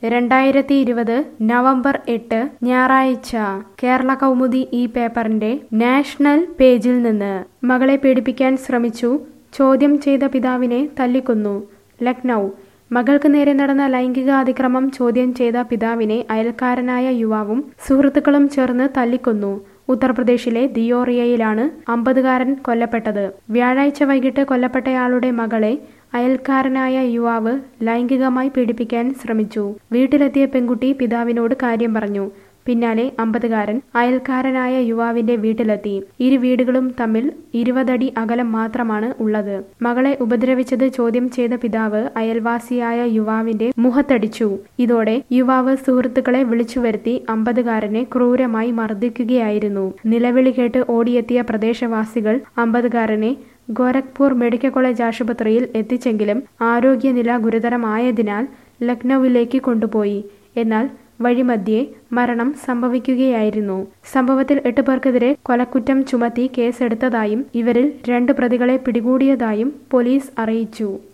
രണ്ടായിരത്തി ഇരുപത് നവംബർ എട്ട് ഞായറാഴ്ച കേരള കൗമുദി ഈ പേപ്പറിന്റെ നാഷണൽ പേജിൽ നിന്ന് മകളെ പീഡിപ്പിക്കാൻ ശ്രമിച്ചു ചോദ്യം ചെയ്ത പിതാവിനെ തല്ലിക്കൊന്നു ലക്നൗ മകൾക്ക് നേരെ നടന്ന ലൈംഗിക അതിക്രമം ചോദ്യം ചെയ്ത പിതാവിനെ അയൽക്കാരനായ യുവാവും സുഹൃത്തുക്കളും ചേർന്ന് തല്ലിക്കൊന്നു ഉത്തർപ്രദേശിലെ ദിയോറിയയിലാണ് അമ്പതുകാരൻ കൊല്ലപ്പെട്ടത് വ്യാഴാഴ്ച വൈകിട്ട് കൊല്ലപ്പെട്ടയാളുടെ മകളെ അയൽക്കാരനായ യുവാവ് ലൈംഗികമായി പീഡിപ്പിക്കാൻ ശ്രമിച്ചു വീട്ടിലെത്തിയ പെൺകുട്ടി പിതാവിനോട് കാര്യം പറഞ്ഞു പിന്നാലെ അമ്പതുകാരൻ അയൽക്കാരനായ യുവാവിന്റെ വീട്ടിലെത്തി ഇരു വീടുകളും തമ്മിൽ ഇരുപതടി അകലം മാത്രമാണ് ഉള്ളത് മകളെ ഉപദ്രവിച്ചത് ചോദ്യം ചെയ്ത പിതാവ് അയൽവാസിയായ യുവാവിന്റെ മുഖത്തടിച്ചു ഇതോടെ യുവാവ് സുഹൃത്തുക്കളെ വിളിച്ചു വരുത്തി അമ്പതുകാരനെ ക്രൂരമായി മർദ്ദിക്കുകയായിരുന്നു നിലവിളി കേട്ട് ഓടിയെത്തിയ പ്രദേശവാസികൾ അമ്പതുകാരനെ ഗോരഖ്പൂർ മെഡിക്കൽ കോളേജ് ആശുപത്രിയിൽ എത്തിച്ചെങ്കിലും ആരോഗ്യനില ഗുരുതരമായതിനാൽ ലക്നൌവിലേക്ക് കൊണ്ടുപോയി എന്നാൽ വഴിമധ്യേ മരണം സംഭവിക്കുകയായിരുന്നു സംഭവത്തിൽ എട്ട് പേർക്കെതിരെ കൊലക്കുറ്റം ചുമത്തി കേസെടുത്തതായും ഇവരിൽ രണ്ട് പ്രതികളെ പിടികൂടിയതായും പോലീസ് അറിയിച്ചു